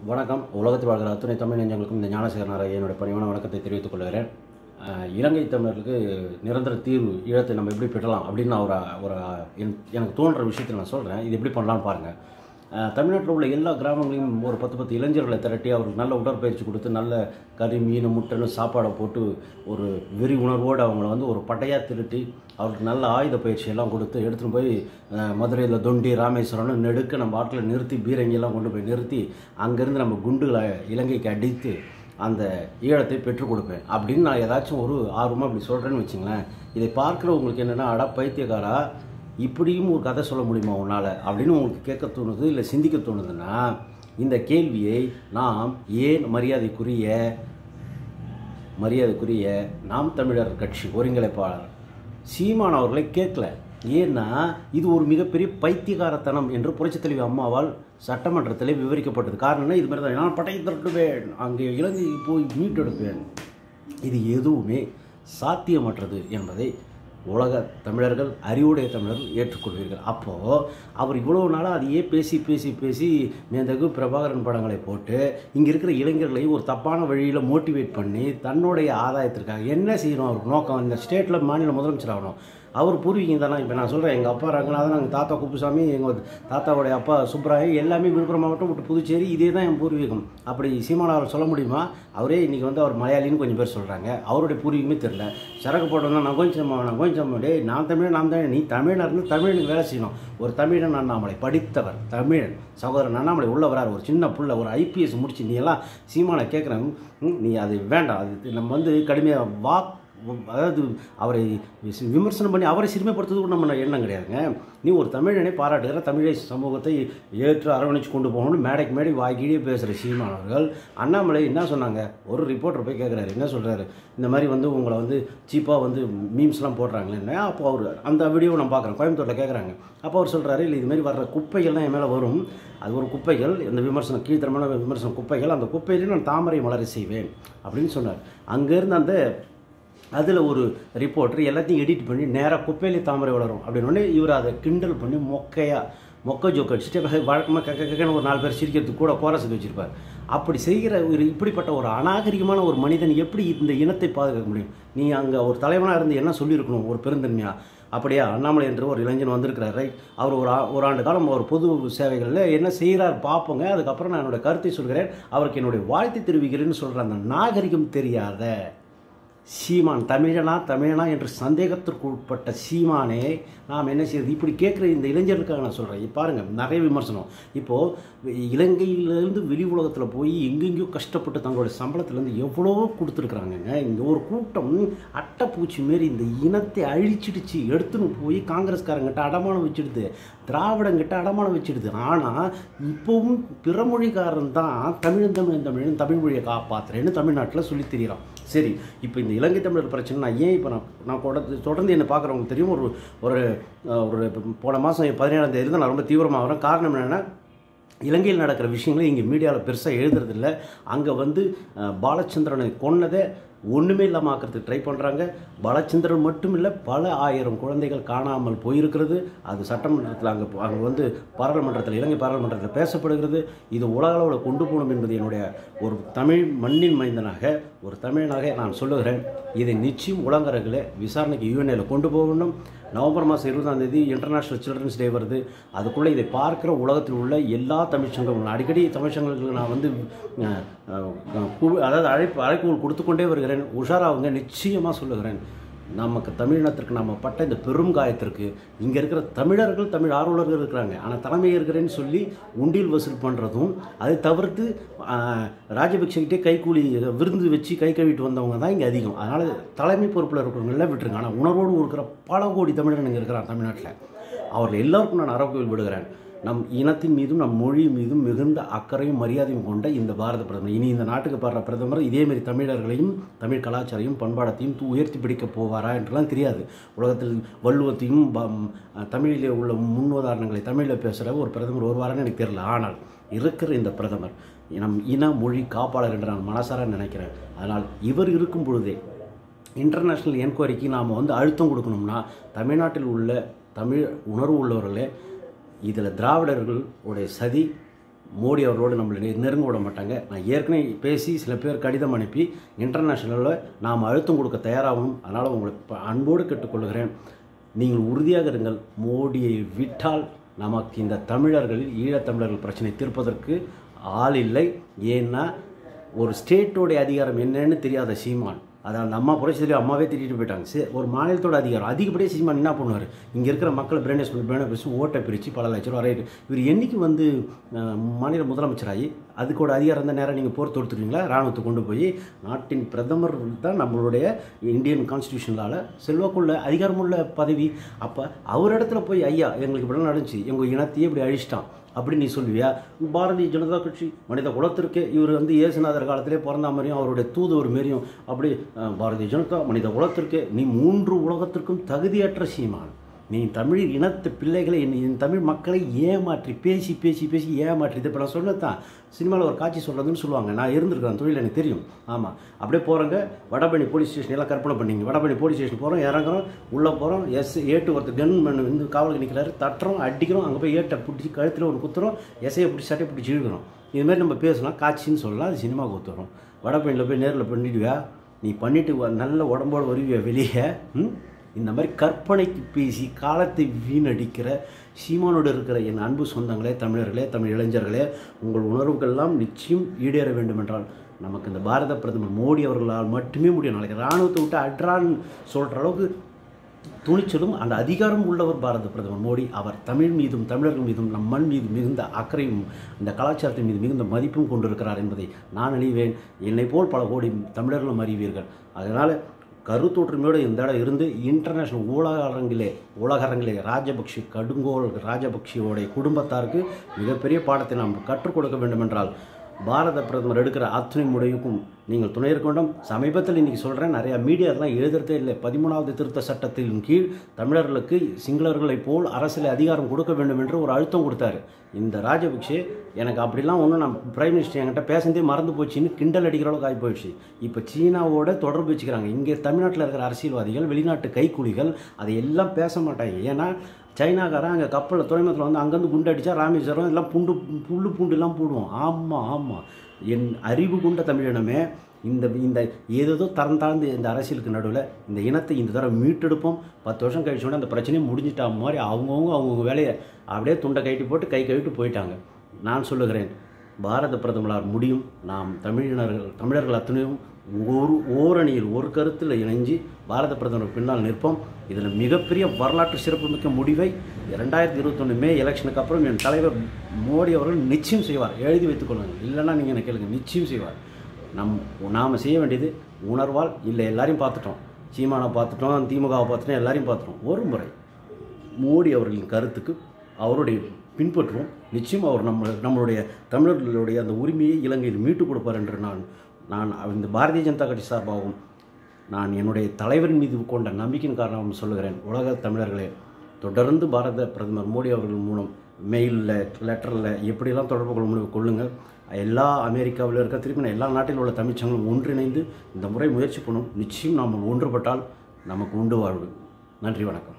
வணக்கம் உலகத்தில் வாழ்கிற அத்துணை தமிழ் நெஞ்சங்களுக்கும் இந்த ஞானசேகரனார என்னுடைய பணிவான வணக்கத்தை தெரிவித்துக் கொள்கிறேன் அஹ், இலங்கை தமிழர்களுக்கு நிரந்தர தீர்வு ஈழத்தை நம்ம எப்படி பெறலாம் அப்படின்னு நான் ஒரு ஒரு என்- எனக்கு தோன்ற விஷயத்தை நான் சொல்கிறேன் இது எப்படி பண்ணலாம்னு பாருங்கள் தமிழ்நாட்டில் உள்ள எல்லா கிராமங்களையும் ஒரு பத்து பத்து இளைஞர்களை திரட்டி அவருக்கு நல்ல உடற்பயிற்சி கொடுத்து நல்ல கறி மீன் முட்டைன்னு சாப்பாடை போட்டு ஒரு வெறி உணர்வோடு அவங்கள வந்து ஒரு பட்டையாக திருட்டி அவருக்கு நல்ல ஆயுத பயிற்சி எல்லாம் கொடுத்து எடுத்துகிட்டு போய் மதுரையில் தொண்டி ராமேஸ்வரம்னு நெடுக்க நம்ம ஆட்டில் நிறுத்தி பீரங்கியெல்லாம் கொண்டு போய் நிறுத்தி அங்கேருந்து நம்ம குண்டுகளை இலங்கைக்கு அடித்து அந்த ஈழத்தை பெற்றுக் கொடுப்பேன் அப்படின்னு நான் ஏதாச்சும் ஒரு ஆர்வமாக இப்படி சொல்கிறேன்னு வச்சுங்களேன் இதை பார்க்குறவங்களுக்கு என்னென்னா அட பைத்தியக்காரா இப்படியும் ஒரு கதை சொல்ல முடியுமா உன்னால் அப்படின்னு உங்களுக்கு கேட்க தோணுது இல்லை சிந்திக்க தோணுதுன்னா இந்த கேள்வியை நாம் ஏன் மரியாதைக்குரிய மரியாதைக்குரிய நாம் தமிழர் கட்சி ஒருங்கிணைப்பாளர் சீமான் அவர்களை கேட்கல ஏன்னா இது ஒரு மிகப்பெரிய பைத்தியகாரத்தனம் என்று புரட்சித் தலைவி அம்மாவால் சட்டமன்றத்தில் விவரிக்கப்பட்டது காரணம் என்ன? இது மாதிரி தான் நான் படையை திரட்டுவேன் அங்கே இலங்கைக்கு போய் மீட்டெடுப்பேன் இது எதுவுமே சாத்தியமற்றது என்பதை உலக தமிழர்கள் அறிவுடைய தமிழர்கள் ஏற்றுக்கொள்வீர்கள் அப்போது அவர் இவ்வளோ நாளாக அதையே பேசி பேசி பேசி மேந்தகு பிரபாகரன் படங்களை போட்டு இங்கே இருக்கிற இளைஞர்களை ஒரு தப்பான வழியில் மோட்டிவேட் பண்ணி தன்னுடைய ஆதாயத்திற்காக என்ன செய்யணும் அவருக்கு நோக்கம் இந்த ஸ்டேட்டில் மாநில முதலமைச்சர் ஆகணும் அவர் பூர்வீகம் தானே இப்போ நான் சொல்கிறேன் எங்கள் அப்பா ரங்கநாதன் எங்கள் தாத்தா குப்புசாமி எங்கள் தாத்தாவுடைய அப்பா சுப்ராயன் எல்லாமே விழுப்புரம் மாவட்டம் விட்டு புதுச்சேரி இதே தான் என் பூர்வீகம் அப்படி சீமானாவர் சொல்ல முடியுமா அவரே இன்றைக்கி வந்து அவர் மலையாளின்னு கொஞ்சம் பேர் சொல்கிறாங்க அவருடைய பூர்வீகமே தெரில சரக்கு போட்டோம்னா நான் கோஞ்சம்மா நான் கோஞ்சம்மா டேய் நான் தமிழன் நான் தமிழ் நீ தமிழனாக இருந்து தமிழுக்கு வேலை செய்யணும் ஒரு தமிழன் அண்ணாமலை படித்தவர் தமிழன் சகோதரன் அண்ணாமலை உள்ள வரார் ஒரு சின்ன புள்ள ஒரு ஐபிஎஸ் முடிச்சு நீ எல்லாம் சீமானை கேட்குறேன் நீ அது வேண்டாம் அது நம்ம வந்து கடுமையாக வாக் அதாவது அவரை விஸ்- விமர்சனம் பண்ணி அவரை சிறுமைப்படுத்துறது கூட நம்ம எண்ணம் கிடையாதுங்க நீ ஒரு தமிழனை பாராட்டுகிற தமிழை சமூகத்தை ஏற்று அரவணைச்சு கொண்டு போகணும்னு மேடைக்கு மேடை வாய்க்கிட்டே பேசுகிற சீமானவர்கள் அண்ணாமலை என்ன சொன்னாங்க ஒரு ரிப்போர்ட்டர் போய் கேட்குறாரு என்ன சொல்கிறாரு இந்த மாதிரி வந்து உங்களை வந்து சீப்பாக வந்து மீம்ஸ்லாம் போடுறாங்களே அப்போ அவர் அந்த வீடியோவை நான் பார்க்குறேன் கோயம்புத்தூரில் கேட்குறாங்க அப்போ அவர் சொல்கிறாரு இல்லை இது மாதிரி வர்ற குப்பைகள்லாம் என் மேலே வரும் அது ஒரு குப்பைகள் இந்த விமர்சனம் கீழ்த்தரமான விமர்சனம் குப்பைகள் அந்த குப்பையிலே நான் தாமரை மலரை செய்வேன் அப்படின்னு சொன்னார் அங்கேருந்து அந்த அதில் ஒரு ரிப்போர்ட்டர் எல்லாத்தையும் எடிட் பண்ணி நேராக குப்பையிலே தாமரை வளரும் அப்படின்னு உடனே இவர் அதை கிண்டல் பண்ணி மொக்கையாக மொக்க ஜோக் அடிச்சுட்டு வழக்கமாக கக்க கக்கன்னு ஒரு நாலு பேர் சிரிக்கிறதுக்கு கூட கோரஸுக்கு வச்சுருப்பார் அப்படி செய்கிற ஒரு இப்படிப்பட்ட ஒரு அநாகரிகமான ஒரு மனிதன் எப்படி இந்த இனத்தை பாதுகாக்க முடியும் நீ அங்கே ஒரு தலைவனாக இருந்து என்ன சொல்லியிருக்கணும் ஒரு பெருந்தன்மையா அப்படியா அண்ணாமலை என்ற ஒரு இளைஞன் வந்திருக்கிறார் ரைட் அவர் ஒரு ஆ- ஒரு ஆண்டு காலம் ஒரு பொது சேவைகளில் என்ன செய்கிறார் பார்ப்போங்க அதுக்கப்புறம் நான் என்னோட கருத்தை சொல்கிறேன் அவருக்கு என்னுடைய வாழ்த்தை தெரிவிக்கிறேன்னு சொல்கிற அந்த நாகரிகம் தெரியாத சீமான் தமிழனா தமிழனா என்று சந்தேகத்திற்கு உட்பட்ட சீமானே நாம் என்ன செய்யறது இப்படி கேட்குற இந்த இளைஞர்களுக்காக நான் சொல்கிறேன் பாருங்கள் நிறைய விமர்சனம் இப்போது இலங்கையிலேருந்து வெளி உலகத்தில் போய் எங்கெங்கேயோ கஷ்டப்பட்டு தங்களுடைய சம்பளத்துலேருந்து எவ்வளவோ கொடுத்துருக்குறாங்கங்க இங்கே ஒரு கூட்டம் அட்டைப்பூச்சி மாரி இந்த இனத்தை அழிச்சிடுச்சு எடுத்துன்னு போய் காங்கிரஸ்காரங்கிட்ட அடமானம் வச்சிடுது திராவிடங்கிட்ட அடமானம் வச்சிடுது ஆனால் இப்போவும் பிறமொழிக்காரன் தான் தமிழன் தமிழன் தமிழன் தமிழ் மொழியை காப்பாற்றுறேன்னு தமிழ்நாட்டில் சொல்லி தெரியறான் சரி இப்போ இந்த இலங்கை தமிழர் பிரச்சனை நான் ஏன் இப்போ நான் நான் தொடர்ந்து தொடர்ந்து என்னை பார்க்குறவங்களுக்கு தெரியும் ஒரு ஒரு அஹ், ஒரு இப்ப போன மாதம் பதினேழாம் தேதி தான் நான் ரொம்ப தீவிரமாக வரேன் காரணம் என்னென்னா இலங்கையில் நடக்கிற விஷயங்களை இங்கே மீடியாவில் பெருசாக எழுதுறதில்ல அங்கே வந்து அஹ், பாலச்சந்திரனை கொன்னதை ஒன்றுமே இல்லாமல் ஆக்கிறதுக்கு ட்ரை பண்ணுறாங்க பாலச்சந்திரன் மட்டும் இல்லை பல ஆயிரம் குழந்தைகள் காணாமல் போயிருக்கிறது அது சட்டமன்றத்தில் அங்கே அங்கே வந்து பாராளுமன்றத்தில் இலங்கை பாராளுமன்றத்தில் பேசப்படுகிறது இது உலக அளவில் கொண்டு போகணும் என்பது என்னுடைய ஒரு தமிழ் மண்ணின் மைந்தனாக ஒரு தமிழனாக நான் சொல்லுகிறேன் இதை நிச்சயம் உலகரங்கில் விசாரணைக்கு யூஎன்ஏல கொண்டு போகணும் நவம்பர் மாதம் இருபதாம் தேதி இன்டர்நேஷ்னல் சில்ட்ரன்ஸ் டே வருது அதுக்குள்ளே இதை பார்க்குற உலகத்தில் உள்ள எல்லா தமிழ்ச்சங்கங்களும் அடிக்கடி தமிழ்ச்சங்கங்களுக்கு நான் வந்து அஹ், அஹ், கு- அதாவது அழைப்பு அழைப்புகள் கொடுத்து கொண்டே வருகிறேன் உஷாராவுங்க நிச்சயமாக சொல்லுகிறேன் நமக்கு தமிழினத்திற்கு நம்ம பட்ட இந்த பெரும் காயத்திற்கு இங்கே இருக்கிற தமிழர்கள் தமிழ் ஆர்வலர்கள் இருக்கிறாங்க ஆனால் தலைமை இருக்கிறேன்னு சொல்லி உண்டியல் வசூல் பண்ணுறதும் அதை தவிர்த்து ஆஹ், ராஜபக்சகிட்டே கைக்கூலி விருந்து வச்சு கை கழுவிட்டு வந்தவங்க தான் இங்கே அதிகம் அதனால் தலைமை பொறுப்பில் இருக்கிறவங்க எல்லாம் விட்டுருங்க ஆனால் உணர்வோடு இருக்கிற பல கோடி தமிழர்கள் இங்கே இருக்கிறான் தமிழ்நாட்டில் அவர்கள் எல்லாருக்கும் நான் அறக்கோவில் விடுகிறேன் நம் இனத்தின் மீதும் நம் மொழி மீதும் மிகுந்த அக்கறையும் மரியாதையும் கொண்ட இந்த பாரத பிரதமர் இனி இந்த நாட்டுக்கு பாடுற பிரதமர் இதேமாரி தமிழர்களையும் தமிழ் கலாச்சாரையும் பண்பாடத்தையும் தூ- உயர்த்தி பிடிக்க போவாரா என்றெல்லாம் தெரியாது உலகத்தில் வள்ளுவத்தையும் ப- ம், தமிழிலே உள்ள முன்னுதாரணங்களை தமிழில் பேசுகிற ஒரு பிரதமர் வருவாரான்னு எனக்கு தெரியல ஆனால் இருக்கிற இந்த பிரதமர் நம் இன மொழி காப்பாளர் என்று நான் மனசார நினைக்கிறேன் அதனால் இவர் இருக்கும் பொழுதே இன்டர்நேஷ்னல் என்கொயரிக்கு நாம் வந்து அழுத்தம் கொடுக்கணும்னா தமிழ்நாட்டில் உள்ள தமிழ் உணர்வு உள்ளவர்களே இதில் திராவிடர்கள் உடைய சதி மோடி அவர்களோடு நம்மளை நெ- நெருங்க விட மாட்டாங்க நான் ஏற்கனவே பேசி சில பேர் கடிதம் அனுப்பி இன்டர்நேஷ்னலில் நாம் அழுத்தம் கொடுக்க தயாராகணும் அதனால் உங்களை ப- அன்போடு கேட்டுக்கொள்கிறேன் நீங்கள் உறுதியாக இருங்கள் மோடியை விட்டால் நமக்கு இந்த தமிழர்களில் ஈழத்தமிழர்கள் பிரச்சனை தீர்ப்பதற்கு ஆள் இல்லை ஏன்னா ஒரு ஸ்டேட்டோடைய அதிகாரம் என்னன்னு தெரியாத சீமான் அதை அந்த அம்மா புரட்சி அம்மாவே திட்டிட்டு போயிட்டாங்க சரி ஒரு மாநிலத்தோட அதிகாரம் அதிகப்படியே சீமான் என்ன பண்ணுவார் இங்கே இருக்கிற மக்களை பிரெயினஸ் பண்ணி பிரெயினை பிரித்து ஓட்டை பிரித்து பல லட்ச ரூபா ரைட்டு இவர் என்னைக்கு வந்து அஹ், மாநில முதலமைச்சராகி அதுக்கோட அதிகாரம் தான் நேரம் நீங்கள் போர் தொடுத்துருவீங்களா ராணுவத்தை கொண்டு போய் நாட்டின் பிரதமர் தான் நம்மளுடைய இந்தியன் கான்ஸ்டியூஷனால் செல்வாக்குள்ள அதிகாரமுள்ள பதவி அப்போ அவர் இடத்துல போய் ஐயா எங்களுக்கு இப்படி நடந்துச்சு எங்கள் இனத்தையே இப்படி அழிச்சிட்டான் அப்படி நீ சொல்லுவியா பாரதிய ஜனதா கட்சி மனித குலத்திற்கு இவர் வந்து இயேசுநாதர் காலத்திலே பிறந்த மாதிரியும் அவருடைய தூதுவர் மாரியும் அப்படி அஹ், பாரதிய ஜனதா மனித குலத்திற்கு நீ மூன்று உலகத்திற்கும் தகுதியற்ற சீமான் நீ தமிழ் இனத்து பிள்ளைகளை நீ இந்த தமிழ் மக்களை ஏமாற்றி பேசி பேசி பேசி ஏமாற்றி இதை இப்போ நான் சொன்னது தான் சினிமாவில் ஒரு காட்சி சொல்கிறதுன்னு சொல்லுவாங்க நான் இருந்திருக்கிறேன் தொழில் எனக்கு தெரியும் ஆமாம் அப்படியே போகிறோங்க வடபழனி போலீஸ் ஸ்டேஷன் எல்லாம் கற்பனை பண்ணீங்க வடபழனி போலீஸ் ஸ்டேஷன் போகிறோம் இறங்குறோம் உள்ளே போகிறோம் எஸ் ஏட்டு ஒருத்தர் கன் மேன் வந்து காவலுக்கு நிற்கிறாரு தட்டுறோம் அடிக்கிறோம் அங்கே போய் ஏட்டை பிடிச்சி கழுத்தில் ஒரு குத்துறோம் எசையை பிடிச்சி சட்டையை பிடிச்சி இழுக்கிறோம் இதுமாதிரி நம்ம பேசலாம் காட்சின்னு சொல்லலாம் அது சினிமாவுக்கு ஒத்துறோம் வடபழனியில் போய் நேரில் பண்ணிடுவியா நீ பண்ணிட்டு வ- நல்ல உடம்போடு வருவியா வெளியே ம்? இந்த மாதிரி கற்பனைக்கு பேசி காலத்தை வீணடிக்கிற சீமானோடு இருக்கிற என் அன்பு சொந்தங்களே தமிழர்களே தமிழ் இளைஞர்களே உங்கள் உணர்வுகள்லாம் நிச்சயம் ஈடேற வேண்டும் என்றால் நமக்கு இந்த பாரத பிரதமர் மோடி அவர்களால் மட்டுமே முடியும் நாளைக்கு இராணுவத்தை விட்டு அட்ரான்னு சொல்கிற அளவுக்கு துணிச்சலும் அந்த அதிகாரம் உள்ளவர் பாரத பிரதமர் மோடி அவர் தமிழ் மீதும் தமிழர்கள் மீதும் நம் மண் மீது மிகுந்த அக்கறையும் இந்த கலாச்சாரத்தின் மீது மிகுந்த மதிப்பும் கொண்டிருக்கிறார் என்பதை நான் அறிவேன் என்னை போல் பல கோடி தமிழர்களும் அறிவீர்கள் அதனால் கருத்தொற்றுமையோடு இந்த இடம் இருந்து இன்டர்நேஷ்னல் ஊடக அரங்கிலே ஊடக அரங்கிலே ராஜபக்ஷ கடுங்கோல் ராஜபக்ஷியோடைய குடும்பத்தாருக்கு மிகப்பெரிய பாடத்தை நாம் கற்றுக் கொடுக்க வேண்டும் என்றால் பாரத பிரதமர் எடுக்கிற அத்தனை முடிவுக்கும் நீங்கள் துணை இருக்க வேண்டும் சமீபத்தில் இன்றைக்கி சொல்கிறேன் நிறையா மீடியாலாம் எழுதுறதே இல்லை பதிமூணாவது திருத்த சட்டத்தின் கீழ் தமிழர்களுக்கு சிங்களர்களைப் போல் அரசியல் அதிகாரம் கொடுக்க வேண்டும் என்று ஒரு அழுத்தம் கொடுத்தாரு இந்த ராஜபக்ஷே எனக்கு அப்படிலாம் ஒன்றும் நான் பிரைம் மினிஸ்டர் என்கிட்ட பேசுனதே மறந்து போச்சுன்னு கிண்டல் அடிக்கிற அளவுக்கு ஆகி போயிடுச்சு இப்போ சீனாவோட தொடர்பு வச்சுக்கிறாங்க இங்கே தமிழ்நாட்டில் இருக்கிற அரசியல்வாதிகள் வெளிநாட்டு கைக்கூலிகள் அதை எல்லாம் பேச மாட்டாங்க ஏன்னா சைனாக்காரன் அங்கே கப்பலில் துறைமுகத்தில் வந்து அங்கேருந்து குண்டு அடித்தா ராமேஸ்வரம் எல்லாம் புண்டு புல்லு பூண்டுலாம் போடுவோம் ஆமாம் ஆமாம் என் அறிவு கொண்ட தமிழினமே இந்த இந்த ஏதேதோ தரம் தாழ்ந்து இந்த அரசியலுக்கு நடுவில் இந்த இனத்தை இந்த தடவை மீட்டெடுப்போம் பத்து வருஷம் கழிச்ச உடனே அந்த பிரச்சனையை முடிஞ்சிட்டா மாதிரி அவங்கவுங்க அவங்கவுங்க வேலையை அப்படியே துண்டை கட்டி போட்டு கை கழுவிட்டு போயிட்டாங்க நான் சொல்லுகிறேன் பாரத பிரதமரால் முடியும் நாம் தமிழினர்கள் தமிழர்கள் அத்தனையும் ஒரு ஓரணியில் ஒரு கருத்தில் இணைஞ்சு பாரத பிரதமர் பின்னால் நிற்போம் இதில் மிகப்பெரிய வரலாற்று சிறப்புமிக்க முடிவை இரண்டாயிரத்தி இருபத்தொன்று மே எலெக்ஷனுக்கு அப்புறம் என் தலைவர் மோடி அவர்கள் நிச்சயம் செய்வார் எழுதி வைத்துக் கொள்ளுங்கள் இல்லைன்னா நீங்கள் எனக்கு கேளுங்க நிச்சயம் செய்வார் நம் நாம் செய்ய வேண்டியது உணர்வால் இல்லை எல்லாரையும் பார்த்துட்டோம் சீமானை பார்த்துட்டோம் திமுகவை பார்த்துட்டோம் எல்லாரையும் பார்த்துட்டோம் ஒரு முறை மோடி அவர்களின் கருத்துக்கு அவருடைய பின்பற்றுவோம் நிச்சயம் அவர் நம்ம நம்மளுடைய தமிழர்களுடைய அந்த உரிமையை இலங்கையில் மீட்டுக் கொடுப்பார் என்று நான் நான் இந்த பாரதிய ஜனதா கட்சி சார்பாகவும் நான் என்னுடைய தலைவரின் மீது கொண்ட நம்பிக்கையின் காரணமாக சொல்லுகிறேன் உலக தமிழர்களே தொடர்ந்து பாரத பிரதமர் மோடி அவர்கள் மூலம் மெயிலில் லெட்டரில் எப்படியெல்லாம் தொடர்பு கொள்ள முடியும் கொள்ளுங்கள் எல்லா அமெரிக்காவில் இருக்க திருப்பி எல்லா நாட்டில் உள்ள தமிழ்ச்சங்களும் ஒன்றிணைந்து இந்த முறை முயற்சி பண்ணும் நிச்சயம் நாம் ஒன்றுபட்டால் நமக்கு உண்டு வாழ்வு நன்றி வணக்கம்